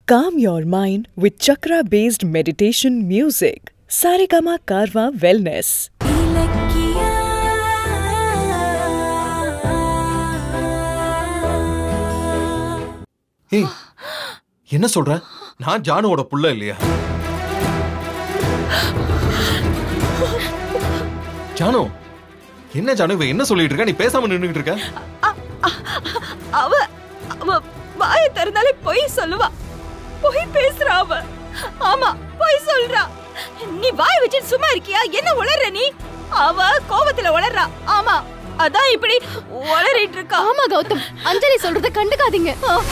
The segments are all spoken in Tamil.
Calm your mind with chakra based meditation music. Saregama Karwa Wellness. ஏய் என்ன சொல்ற நான் ஜானுவோட புள்ள இல்லையா ஜானு என்ன ஜானு இவ என்ன சொல்லிட்டு இருக்க நீ பேசாம நின்னுகிட்டு இருக்க அவ அவ வாய திறந்தாலே பொய் சொல்லுவா பொய் பேசுறா அவ ஆமா பொய் சொல்றா நீ வாய் வச்சு சும்மா இருக்கியா என்ன உளற நீ அவ கோபத்துல உளறா ஆமா அதான் இப்படி உளறிட்டு இருக்கா ஆமா கௌதம் அஞ்சலி சொல்றத கண்டுக்காதீங்க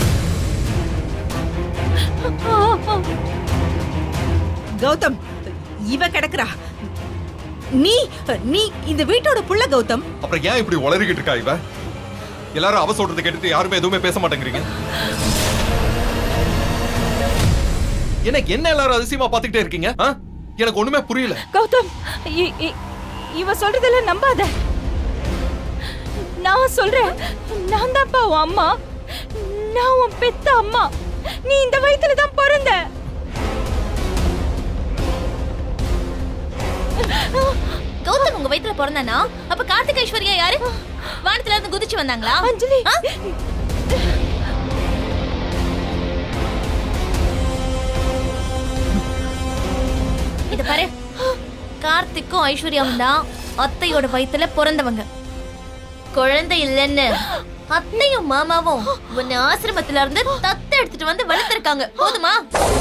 கௌதம் இவ கிடக்குறா நீ நீ இந்த வீட்டோட புள்ள கௌதம் அப்புறம் ஏன் இப்படி உளறிக்கிட்டு இருக்கா இவ எல்லாரும் அவ சொல்றதை கேட்டுட்டு யாருமே எதுவுமே பேச மாட்டேங்கிறீங்க எனக்கு என்ன எல்லாரும் அதிசயமா பாத்துக்கிட்டே இருக்கீங்க ஆ? எனக்கு ஒண்ணுமே புரியல கௌதம் இ- இ- இவ சொல்றதெல்லாம் நம்பாத நான் சொல்றேன் நான் தான்ப்பா உன் அம்மா நான் உன் பெத்த அம்மா நீ இந்த வயித்துல தான் பிறந்த கௌதம் உங்க வயித்துல பிறந்தானா அப்ப கார்த்திக் ஐஸ்வர்யா யாரு வானத்துல இருந்து குதிச்சு வந்தாங்களா அஞ்சலி ஆ? இத பாரு கார்த்திக்கும் ஐஸ்வர்யாவும் தான் அத்தையோட வயித்துல பிறந்தவங்க குழந்தை இல்லைன்னு அத்தையும் மாமாவும் உன்னை ஆசிரமத்துல இருந்து தத்து எடுத்துட்டு வந்து வளர்த்திருக்காங்க போதுமா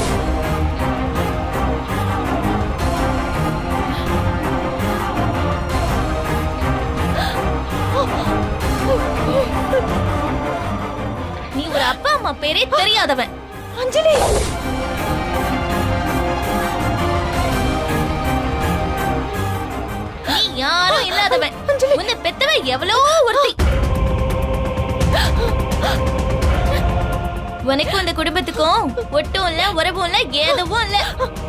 நீ ஒரு அப்பா அம்மா பேரே தெரியாதவன் அஞ்சலி நீ யாரும் இல்லாதவன் உன்னை பெத்தவ எவ்வளோ ஒருத்தி உனக்கும் இந்த குடும்பத்துக்கும் ஒட்டும் இல்ல உறவும் இல்ல ஏதவும் இல்ல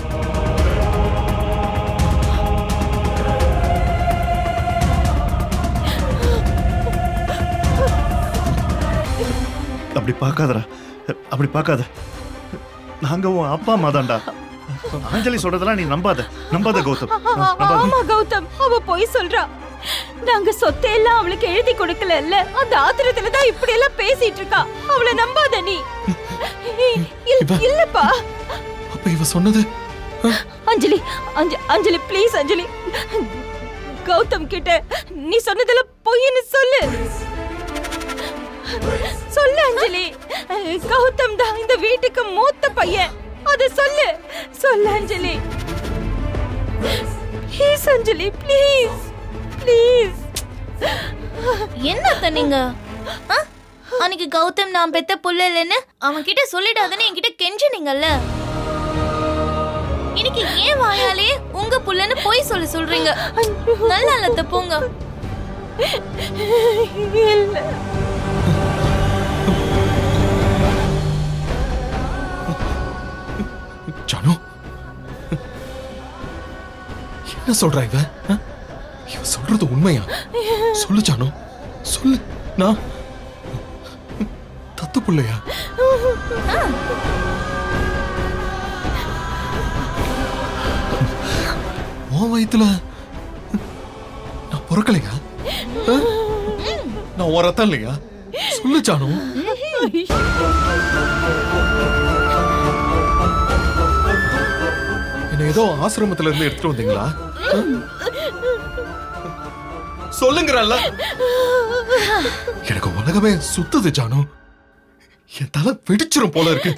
அப்படி பார்க்காதடா அப்படி பார்க்காத நாங்க உன் அப்பா அம்மா தான்டா அஞ்சலி சொல்றதெல்லாம் நீ நம்பாத நம்பாத கௌதம் நம்பாத ஆமா கௌதம் அவ பொய் சொல்றா நாங்க சொத்தை எல்லாம் அவளுக்கு எழுதி கொடுக்கல அந்த ஆத்திரத்துல தான் இப்படி எல்லாம் பேசிட்டு இருக்கா அவளை நம்பாத நீ இல்ல- இல்லப்பா அப்ப இவ சொன்னது அஞ்சலி அஞ்ச- அஞ்சலி ப்ளீஸ் அஞ்சலி கௌதம் கிட்ட நீ சொன்னதெல்லாம் பொய்ன்னு சொல்லு சொல்லு அஞ்சலி கௌதம் தான் இந்த வீட்டுக்கு மூத்த பையன் அத சொல்லு சொல்லு Anjali please Anjali please please என்ன அத்தை நீங்க ஆ? அன்னைக்கு கௌதம் நான் பெத்த புள்ள இல்லைன்னு அவன் கிட்ட சொல்லிடாதன்னு என்கிட்ட கெஞ்சினீங்கல்ல இன்னைக்கு ஏன் வாயாலே உங்க புள்ளன்னு போய் சொல்ல சொல்றீங்க நல்லா இல்ல அத்தை, போங்க இல்ல ஜானு என்ன சொல்றா இவ ஆ? இவ சொல்றது உண்மையா சொல்லு ஜானு சொல்லு நான் தத்து புள்ளையா உன் வயித்துல நான் பிறக்கலையா ஆ? நான் உன் ரத்தம் இல்லையா சொல்லு ஜானு என்ன ஏதோ ஆசிரமத்துல இருந்து எடுத்துட்டு வந்தீங்களா சொல்லுங்கறல்ல எனக்கு உலகமே சுத்துது ஜானு என் தலை வெடிச்சிரும் போல இருக்கு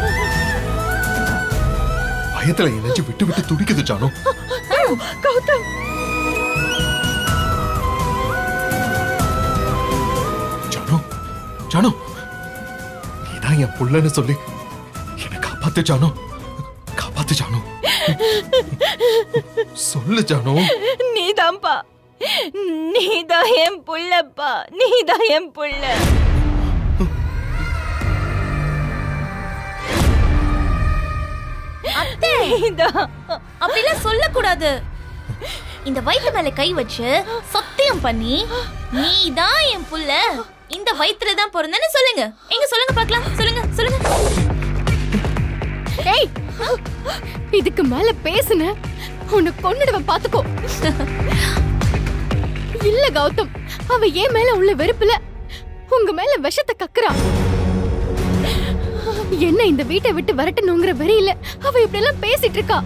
பயத்துல என் நெஞ்சு விட்டு விட்டு துடிக்குது ஜானு கௌதம் ஜானு ஜானு நீதான் என் புள்ளன்னு சொல்லி என்னை காப்பாத்து ஜானு காப்பாத்து ஜானு சொல்லு ஜானு நீதான்ப்பா நீதான் என் புள்ளப்பா நீதான் என் புள்ள அத்தை நீதான் அப்படிலாம் சொல்லக்கூடாது இந்த வயித்து மேல கை வச்சு சத்தியம் பண்ணி நீ தான் என் புள்ள இந்த வயித்துல தான் பிறந்தேன்னு சொல்லுங்க எங்க சொல்லுங்க பார்க்கலாம் சொல்லுங்க சொல்லுங்க இதுக்கு மேல பேசுன உன்னை கொன்னுடுவேன் பாத்துக்கோ இல்ல கௌதம் அவ ஏன் மேல உள்ள வெறுப்புல உங்க மேல விஷத்தை கக்குறா என்ன இந்த வீட்டை விட்டு விரட்டணுங்கிற வெறியில அவ இப்படி எல்லாம் பேசிட்டு இருக்கா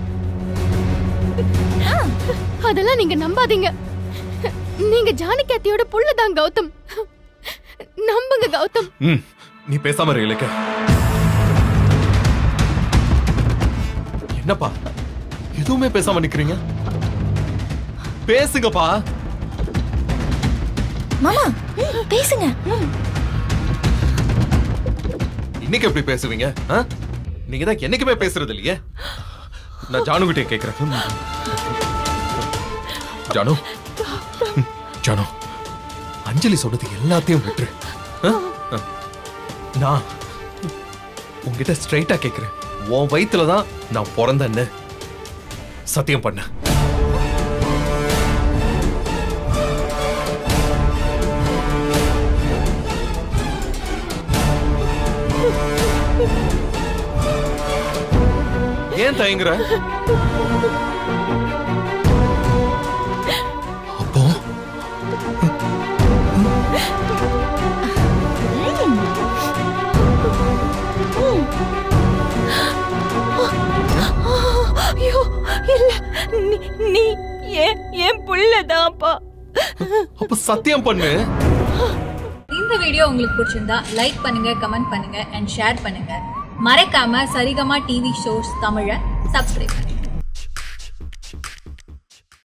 அதெல்லாம் நீங்க நம்பாதீங்க நீங்க ஜானகியத்தையோட புள்ளதான் கௌதம் நம்புங்க கௌதம் ம் நீ பேசாம இரு இலக்கியா என்னப்பா எதுவுமே பேசாம நிக்கிறீங்க பேசுங்கப்பா மாமா ம், பேசுங்க ம். இன்னைக்கு எப்படி பேசுவீங்க ஆ? நீங்க தான் என்னைக்குமே பேசுறது இல்லையே நான் ஜானு கிட்டே கேக்குறேன் ஜானு ஜானு அஞ்சலி சொன்னது எல்லாத்தையும் விட்டுரு ஆ? ஆ. நான் உன்கிட்ட ஸ்ட்ரைட்டா கேக்குறேன் உன் வயித்துல தான் நான் பிறந்தேன்னு சத்தியம் பண்ண ஏன் தயங்குற அப்போ ஐயோ இல்ல நீ நீ ஏன் என் புள்ளதான்ப்பா அப்ப சத்தியம் பண்ணு இந்த வீடியோ உங்களுக்கு பிடிச்சிருந்தா லைக் பண்ணுங்க கமெண்ட் பண்ணுங்க அண்ட் ஷேர் பண்ணுங்க மறக்காம சரிகமா டிவி ஷோஸ் தமிழை சப்ஸ்கிரைப் பண்ணுங்க